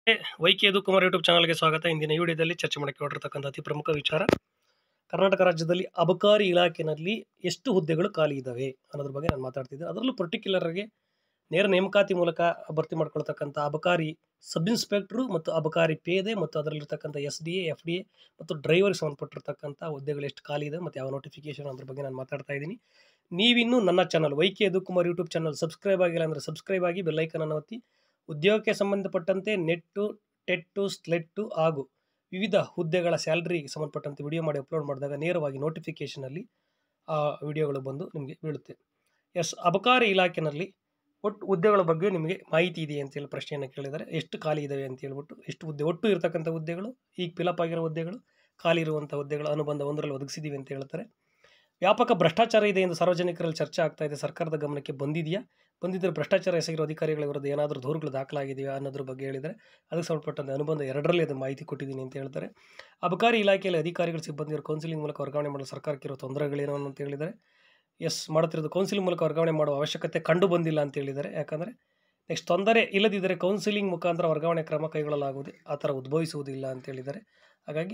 YK Yadu Kumar YouTube ಚಾನಲ್ಗೆ ಸ್ವಾಗತ ಇಂದಿನ ಈ ವಿಡಿಯೋದಲ್ಲಿ ಚರ್ಚೆ ಮಾಡಕ್ಕೆ ಹೊರಟಿರ್ತಕ್ಕಂಥ ಅತಿ ಪ್ರಮುಖ ವಿಚಾರ ಕರ್ನಾಟಕ ರಾಜ್ಯದಲ್ಲಿ ಅಬಕಾರಿ ಇಲಾಖೆಯಲ್ಲಿ ಎಷ್ಟು ಹುದ್ದೆಗಳು ಖಾಲಿ ಇದ್ದಾವೆ ಅನ್ನೋದ್ರ ಬಗ್ಗೆ ನಾನು ಮಾತಾಡ್ತಿದ್ದೆ ಅದರಲ್ಲೂ ಪರ್ಟಿಕ್ಯುಲರ್ ಆಗಿ ನೇರ ನೇಮಕಾತಿ ಮೂಲಕ ಭರ್ತಿ ಮಾಡ್ಕೊಳ್ತಕ್ಕಂಥ ಅಬಕಾರಿ ಸಬ್ ಇನ್ಸ್ಪೆಕ್ಟ್ರು ಮತ್ತು ಅಬಕಾರಿ ಪೇದೆ ಮತ್ತು ಅದರಲ್ಲಿರ್ತಕ್ಕಂಥ S D A F D A ಮತ್ತು ಡ್ರೈವರ್ಗೆ ಸಂಬಂಧಪಟ್ಟಿರ್ತಕ್ಕಂಥ ಹುದ್ದೆಗಳು ಎಷ್ಟು ಖಾಲಿ ಇದೆ ಮತ್ತು ಯಾವ ನೋಟಿಫಿಕೇಶನ್ ಅದ್ರ ಬಗ್ಗೆ ನಾನು ಮಾತಾಡ್ತಾ ಇದ್ದೀನಿ ನೀವಿನ್ನೂ ನನ್ನ channel Y K Yadu Kumar YouTube channel subscribe ಆಗಿಲ್ಲ ಅಂದರೆ ಸಬ್ಸ್ಕ್ರೈಬ್ ಆಗಿ ಬೆಲ್ಲೈಕನನ್ನು ಒತ್ತಿ ಉದ್ಯೋಗಕ್ಕೆ ಸಂಬಂಧಪಟ್ಟಂತೆ ನೆಟ್ಟು ಟೆಟ್ಟು ಸ್ಲೆಟ್ಟು ಹಾಗೂ ವಿವಿಧ ಹುದ್ದೆಗಳ ಸ್ಯಾಲ್ರಿಗೆ ಸಂಬಂಧಪಟ್ಟಂತೆ ವಿಡಿಯೋ ಮಾಡಿ ಅಪ್ಲೋಡ್ ಮಾಡಿದಾಗ ನೇರವಾಗಿ ನೋಟಿಫಿಕೇಷನಲ್ಲಿ ಆ ವಿಡಿಯೋಗಳು ಬಂದು ನಿಮಗೆ ಬೀಳುತ್ತೆ ಎಸ್ ಅಬಕಾರಿ ಇಲಾಖೆಯಲ್ಲಿ ಒಟ್ಟು ಹುದ್ದೆಗಳ ಬಗ್ಗೆ ನಿಮಗೆ ಮಾಹಿತಿ ಇದೆ ಅಂತೇಳಿ ಪ್ರಶ್ನೆಯನ್ನು ಕೇಳಿದರೆ ಎಷ್ಟು ಖಾಲಿ ಇದ್ದಾವೆ ಅಂತ ಹೇಳ್ಬಿಟ್ಟು ಎಷ್ಟು ಹುದ್ದೆ ಒಟ್ಟು ಇರತಕ್ಕಂಥ ಹುದ್ದೆಗಳು ಈಗ ಫಿಲಪ್ ಆಗಿರೋ ಹುದ್ದೆಗಳು ಖಾಲಿ ಇರುವಂಥ ಹುದ್ದೆಗಳ ಅನುಬಂಧ ಒಂದರಲ್ಲಿ ಒದಗಿಸಿದ್ದೀವಿ ಅಂತ ಹೇಳ್ತಾರೆ ವ್ಯಾಪಕ ಭ್ರಷ್ಟಾಚಾರ ಇದೆ ಎಂದು ಸಾರ್ವಜನಿಕರಲ್ಲಿ ಚರ್ಚೆ ಆಗ್ತಾ ಇದೆ ಸರ್ಕಾರದ ಗಮನಕ್ಕೆ ಬಂದಿದೆಯಾ ಬಂದಿದ್ದರೆ ಭ್ರಷ್ಟಾಚಾರ ಎಸಗಿರೋ ಅಧಿಕಾರಿಗಳ ವಿರುದ್ಧ ಏನಾದರೂ ದೂರುಗಳು ದಾಖಲಾಗಿದೆಯಾ ಅನ್ನೋದ್ರ ಬಗ್ಗೆ ಹೇಳಿದರೆ ಅದಕ್ಕೆ ಸಂಬಂಧಪಟ್ಟಂತೆ ಅನುಬಂಧ ಎರಡರಲ್ಲಿ ಅದು ಮಾಹಿತಿ ಕೊಟ್ಟಿದ್ದೀನಿ ಅಂತ ಹೇಳ್ತಾರೆ ಅಬಕಾರಿ ಇಲಾಖೆಯಲ್ಲಿ ಅಧಿಕಾರಿಗಳು ಸಿಬ್ಬಂದಿಯರು ಕೌನ್ಸಿಲಿಂಗ್ ಮೂಲಕ ವರ್ಗಾವಣೆ ಮಾಡಲು ಸರ್ಕಾರಕ್ಕೆ ಇರೋ ತೊಂದರೆಗಳೇನು ಅಂತ ಹೇಳಿದರೆ ಎಸ್ ಮಾಡುತ್ತಿರೋದು ಕೌನ್ಸಿಲಿಂಗ್ ಮೂಲಕ ವರ್ಗಾವಣೆ ಮಾಡುವ ಅವಶ್ಯಕತೆ ಕಂಡು ಬಂದಿಲ್ಲ ಅಂತ ಹೇಳಿದ್ದಾರೆ ಯಾಕಂದರೆ ನೆಕ್ಸ್ಟ್ ತೊಂದರೆ ಇಲ್ಲದಿದ್ದರೆ ಕೌನ್ಸಿಲಿಂಗ್ ಮುಖಾಂತರ ವರ್ಗಾವಣೆ ಕ್ರಮ ಕೈಗೊಳ್ಳಲಾಗುವುದು ಆ ಥರ ಉದ್ಭವಿಸುವುದಿಲ್ಲ ಅಂತ ಹೇಳಿದ್ದಾರೆ ಹಾಗಾಗಿ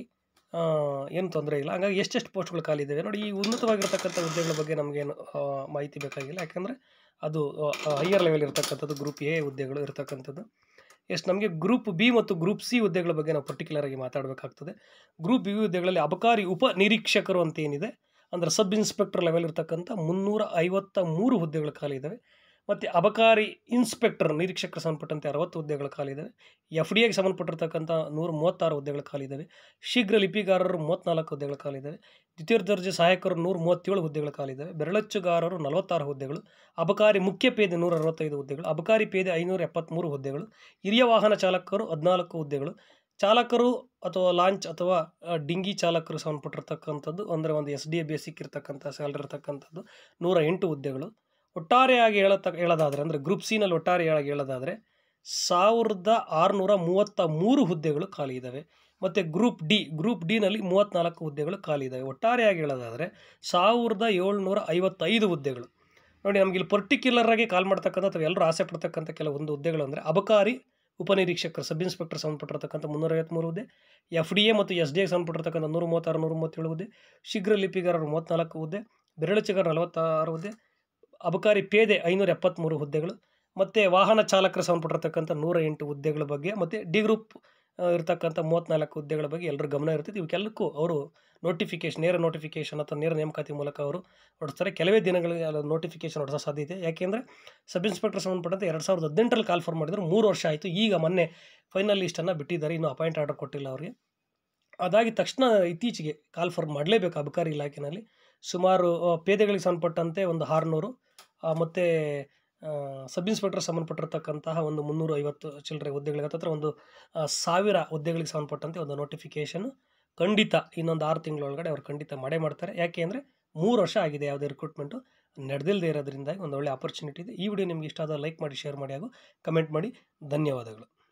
ಏನು ತೊಂದರೆ ಇಲ್ಲ ಹಾಗಾಗಿ ಎಷ್ಟೆಷ್ಟು ಪೋಸ್ಟ್ಗಳು ಖಾಲಿ ಇದ್ದಾವೆ ನೋಡಿ ಈ ಉನ್ನತವಾಗಿರ್ತಕ್ಕಂಥ ಹುದ್ದೆಗಳ ಬಗ್ಗೆ ನಮಗೇನು ಆ, ಮಾಹಿತಿ ಬೇಕಾಗಿಲ್ಲ ಯಾಕಂದರೆ ಅದು ಹೈಯರ್ ಲೆವೆಲ್ ಇರತಕ್ಕಂಥದ್ದು ಗ್ರೂಪ್ ಎ ಹುದ್ದೆಗಳು ಇರತಕ್ಕಂಥದ್ದು ಎಸ್ ನಮಗೆ ಗ್ರೂಪ್ ಬಿ ಮತ್ತು ಗ್ರೂಪ್ ಸಿ ಹುದ್ದೆಗಳ ಬಗ್ಗೆ ನಾವು ಪರ್ಟಿಕ್ಯುಲರ್ ಆಗಿ ಮಾತಾಡಬೇಕಾಗ್ತದೆ ಗ್ರೂಪ್ ಬಿ ಹುದ್ದೆಗಳಲ್ಲಿ ಅಬಕಾರಿ ಉಪ ನಿರೀಕ್ಷಕರು ಅಂತ ಏನಿದೆ ಅಂದರೆ ಸಬ್ ಇನ್ಸ್ಪೆಕ್ಟರ್ ಲೆವೆಲ್ ಇರ್ತಕ್ಕಂಥ ಮುನ್ನೂರ ಐವತ್ತ ಮೂರು ಹುದ್ದೆಗಳು ಖಾಲಿ ಇದ್ದಾವೆ ಮತ್ತು ಅಬಕಾರಿ ಇನ್ಸ್ಪೆಕ್ಟರ್ ನಿರೀಕ್ಷಕರು ಸಂಬಂಧಪಟ್ಟಂತೆ ಅರವತ್ತು ಹುದ್ದೆಗಳು ಖಾಲಿ ಇದ್ದಾವೆ ಎಫ್ ಡಿ ಎಗೆ ಸಂಬಂಧಪಟ್ಟಿರ್ತಕ್ಕಂಥ ನೂರ ಮೂವತ್ತಾರು ಹುದ್ದೆಗಳು ಖಾಲಿ ಇದ್ದಾವೆ ಶೀಘ್ರ ಲಿಪಿಗಾರರು ಮೂವತ್ತ್ನಾಲ್ಕು ಹುದ್ದೆಗಳು ಖಾಲಿ ಇದ್ದಾವೆ ದ್ವಿತೀಯ ದರ್ಜೆ ಸಹಾಯಕರು ನೂರ ಮೂವತ್ತೇಳು ಹುದ್ದೆಗಳು ಖಾಲಿ ಇದ್ದಾವೆ ಬೆರಳಚ್ಚುಗಾರರು ನಲವತ್ತಾರು ಹುದ್ದೆಗಳು ಅಬಕಾರಿ ಮುಖ್ಯ ಪೇದೆ ನೂರ ಅರವತ್ತೈದು ಹುದ್ದೆಗಳು ಅಬಕಾರಿ ಪೇದೆ ಐನೂರ ಎಪ್ಪತ್ತ್ಮೂರು ಹುದ್ದೆಗಳು ಹಿರಿಯ ವಾಹನ ಚಾಲಕರು ಹದಿನಾಲ್ಕು ಹುದ್ದೆಗಳು ಚಾಲಕರು ಅಥವಾ ಲಾಂಚ್ ಅಥವಾ ಆ, ಡಿಂಗಿ ಚಾಲಕರು ಸಂಬಂಧಪಟ್ಟಿರ್ತಕ್ಕಂಥದ್ದು ಅಂದರೆ ಒಂದು ಎಸ್ ಡಿ ಎ ಬೇಸಿಕ್ ಇರ್ತಕ್ಕಂಥ ಸ್ಯಾಲ್ರಿ ಇರ್ತಕ್ಕಂಥದ್ದು ನೂರ ಎಂಟು ಹುದ್ದೆಗಳು ಒಟ್ಟಾರೆಯಾಗಿ ಹೇಳತ ಹೇಳೋದಾದರೆ ಅಂದರೆ ಗ್ರೂಪ್ ಸಿನಲ್ಲಿ ಒಟ್ಟಾರೆಯಾಗಿ ಹೇಳೋದಾದರೆ ಸಾವಿರದ ಆರುನೂರ ಮೂವತ್ತ ಮೂರು ಹುದ್ದೆಗಳು ಖಾಲಿ ಇದ್ದಾವೆ ಮತ್ತು ಗ್ರೂಪ್ ಡಿ ಗ್ರೂಪ್ ಡಿನಲ್ಲಿ ಮೂವತ್ತ್ನಾಲ್ಕು ಹುದ್ದೆಗಳು ಖಾಲಿ ಇದ್ದಾವೆ ಒಟ್ಟಾರೆಯಾಗಿ ಹೇಳೋದಾದರೆ ಸಾವಿರದ ಏಳ್ನೂರ ಐವತ್ತೈದು ಹುದ್ದೆಗಳು ನೋಡಿ ನಮಗೆ ಇಲ್ಲಿ ಪರ್ಟಿಕ್ಯುಲರ್ ಆಗಿ ಕಾಲ್ ಮಾಡ್ತಕ್ಕಂಥ ಅಥವಾ ಎಲ್ಲರೂ ಆಸೆ ಪಡ್ತಕ್ಕಂಥ ಕೆಲವೊಂದು ಹುದ್ದೆಗಳು ಅಂದರೆ ಅಬಕಾರಿ ಉಪನಿರೀಕ್ಷಕರು ಸಬ್ ಇನ್ಸ್ಪೆಕ್ಟರ್ ಸಂಬಂಧಪಟ್ಟಿರ್ತಕ್ಕಂಥ ಮುನ್ನೂರೈವತ್ತ್ಮೂರು ಹುದ್ದೆ ಎಫ್ ಡಿ ಎ ಮತ್ತು ಎಸ್ ಡಿ ಎಗೆ ಸಂಬಂಧಪಟ್ಟಿರ್ತಕ್ಕಂಥ ನೂರ ಮೂವತ್ತಾರು ನೂರ ಮೂವತ್ತೇಳು ಹುದ್ದೆ ಶೀಘ್ರ ಲಿಪಿಗಾರರು ಮೂವತ್ತ್ನಾಲ್ಕು ಹುದ್ದೆ ಬೆರಳಚಿಗಾರ ನಲವತ್ತಾರು ಹುದ್ದೆ ಅಬಕಾರಿ ಪೇದೆ ಐನೂರ ಎಪ್ಪತ್ತ್ಮೂರು ಹುದ್ದೆಗಳು ಮತ್ತು ವಾಹನ ಚಾಲಕರು ಸಂಬಂಧಪಟ್ಟಿರ್ತಕ್ಕಂಥ ನೂರ ಎಂಟು ಹುದ್ದೆಗಳ ಬಗ್ಗೆ ಮತ್ತು ಡಿ ಗ್ರೂಪ್ ಆ, ಇರ್ತಕ್ಕಂಥ ಮೂವತ್ತ್ನಾಲ್ಕು ಹುದ್ದೆಗಳ ಬಗ್ಗೆ ಎಲ್ಲರ ಗಮನ ಇರ್ತದೆ ಇವಕ್ಕೆಲ್ಲಕ್ಕೂ ಅವರು ನೋಟಿಫಿಕೇಶನ್ ನೇರ ನೋಟಿಫಿಕೇಶನ್ ಅಥವಾ ನೇರ ನೇಮಕಾತಿ ಮೂಲಕ ಅವರು ಹೊರಡಿಸ್ತಾರೆ ಕೆಲವೇ ದಿನಗಳಿಗೆ ನೋಟಿಫಿಕೇಶನ್ ಹೊರಡಿಸೋ ಸಾಧ್ಯತೆ ಯಾಕೆಂದರೆ ಸಬ್ ಇನ್ಸ್ಪೆಕ್ಟರ್ ಸಂಬಂಧಪಟ್ಟಂತೆ ಎರಡು ಸಾವಿರದ ಹದಿನೆಂಟರಲ್ಲಿ ಕಾಲ್ ಫಾರ್ ಮಾಡಿದ್ರು ಮೂರು ವರ್ಷ ಆಯಿತು ಈಗ ಮೊನ್ನೆ ಫೈನಲ್ ಲಿಸ್ಟನ್ನು ಬಿಟ್ಟಿದ್ದಾರೆ ಇನ್ನೂ ಅಪಾಯಿಂಟ್ ಆರ್ಡರ್ ಕೊಟ್ಟಿಲ್ಲ ಅವರಿಗೆ ಅದಾಗಿ ತಕ್ಷಣ ಇತ್ತೀಚೆಗೆ ಕಾಲ್ ಫಾರ್ ಮಾಡಲೇಬೇಕು ಅಬಕಾರಿ ಇಲಾಖೆಯಲ್ಲಿ ಸುಮಾರು ಆ, ಪೇದೆಗಳಿಗೆ ಸಂಬಂಧಪಟ್ಟಂತೆ ಒಂದು ಆರುನೂರು ಮತ್ತು ಸಬ್ ಇನ್ಸ್ಪೆಕ್ಟರ್ ಸಂಬಂಧಪಟ್ಟಿರ್ತಕ್ಕಂತಹ ಒಂದು ಮುನ್ನೂರ ಐವತ್ತು ಚಿಲ್ಲರೆ ಹುದ್ದೆಗಳಿಗೆ ಹತ್ತಿರ ಒಂದು ಆ, ಸಾವಿರ ಹುದ್ದೆಗಳಿಗೆ ಸಂಬಂಧಪಟ್ಟಂತೆ ಒಂದು ನೋಟಿಫಿಕೇಷನ್ ಖಂಡಿತ ಇನ್ನೊಂದು ಆರು ತಿಂಗಳೊಳಗಡೆ ಅವ್ರು ಖಂಡಿತ ಮಾಡೇ ಮಾಡ್ತಾರೆ ಯಾಕೆ ಅಂದರೆ ಮೂರು ವರ್ಷ ಆಗಿದೆ ಯಾವುದೇ ರಿಕ್ರೂಟ್ಮೆಂಟು ನಡೆದಿಲ್ಲದೆ ಇರೋದ್ರಿಂದಾಗಿ ಒಂದು ಒಳ್ಳೆ ಆಪರ್ಚುನಿಟಿ ಇದೆ ಈ ವಿಡಿಯೋ ನಿಮಗೆ ಇಷ್ಟ ಆದ ಲೈಕ್ ಮಾಡಿ ಶೇರ್ ಮಾಡಿ ಹಾಗೂ ಕಮೆಂಟ್ ಮಾಡಿ ಧನ್ಯವಾದಗಳು